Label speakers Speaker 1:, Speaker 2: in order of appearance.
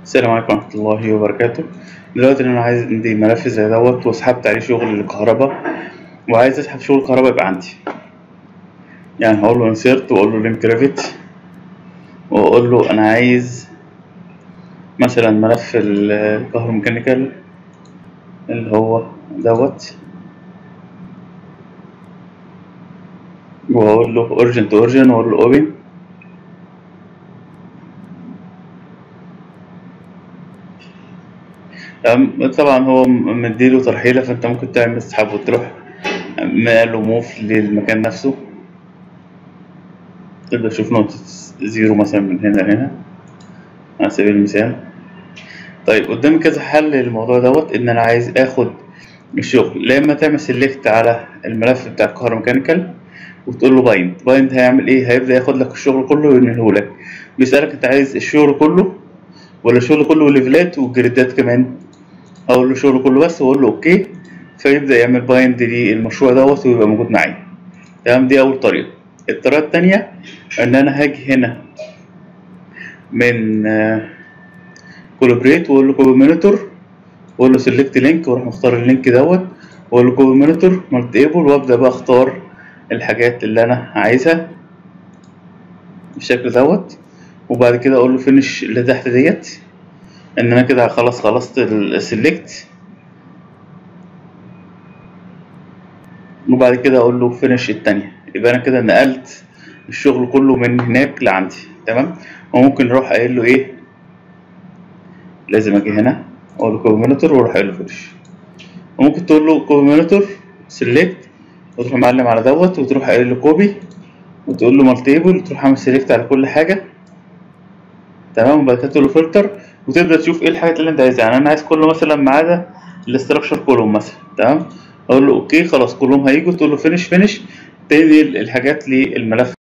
Speaker 1: السلام عليكم ورحمة الله وبركاته دلوقتي أنا عايز عندي ملف زي دوت وسحبت عليه شغل الكهرباء وعايز أسحب شغل الكهرباء يبقى عندي يعني هقول له insert وأقول له link revit وأقول له أنا عايز مثلا ملف الكهروميكانيكال اللي هو دوت وأقول له origin to origin وأقول له open أم- طبعا هو م- مديله ترحيلة فانت ممكن تعمل تسحب وتروح مقاله موف للمكان نفسه تبدأ تشوف نقطة زيرو مثلا من هنا لهنا على سبيل المثال طيب قدامي كذا حل للموضوع دوت ان انا عايز اخد الشغل لا اما تعمل سيلكت على الملف بتاع الكهروميكانيكال وتقول له بايند بايند هيعمل ايه هيبدأ ياخد لك الشغل كله وينهيه لك بيسألك انت عايز الشغل كله ولا الشغل كله ليفلات وجريدات كمان اقول له شغل كله بس واقول له اوكي فيبدا يعمل بايند للمشروع دوت ويبقى موجود معايا تمام دي اول طريقه الطريقه التانية ان انا هاجي هنا من كولابريت واقول له كوبي مونيتور واقول له سيلكت لينك واروح مختار اللينك دوت واقول له كوبي مونيتور مالتي ايبل وابدا بقى اختار الحاجات اللي انا عايزها بالشكل دوت وبعد كده اقول له فينش اللي تحت ديت ان انا كده خلاص خلصت السلكت وبعد كده اقول له فينش التانية يبقى انا كده نقلت الشغل كله من هناك لعندي تمام وممكن اروح قايل له ايه لازم اجي هنا اقول له كوبي مونيتور واروح قايل له فينش وممكن تقول له كوبي مونيتور سيلكت وتروح معلم على دوت وتروح قايل له كوبي وتقول له مالتيبل وتروح عامل سيلكت على كل حاجه تمام وبعد كده تقول له فلتر وتبدا تشوف ايه الحاجات اللي انت عايزها يعني انا عايز كله مثلا ما عدا الاستراكشر كولوم مثلا تمام اقول له اوكي خلاص كلهم هيجوا تقول له فينش فينش تنقل الحاجات للملف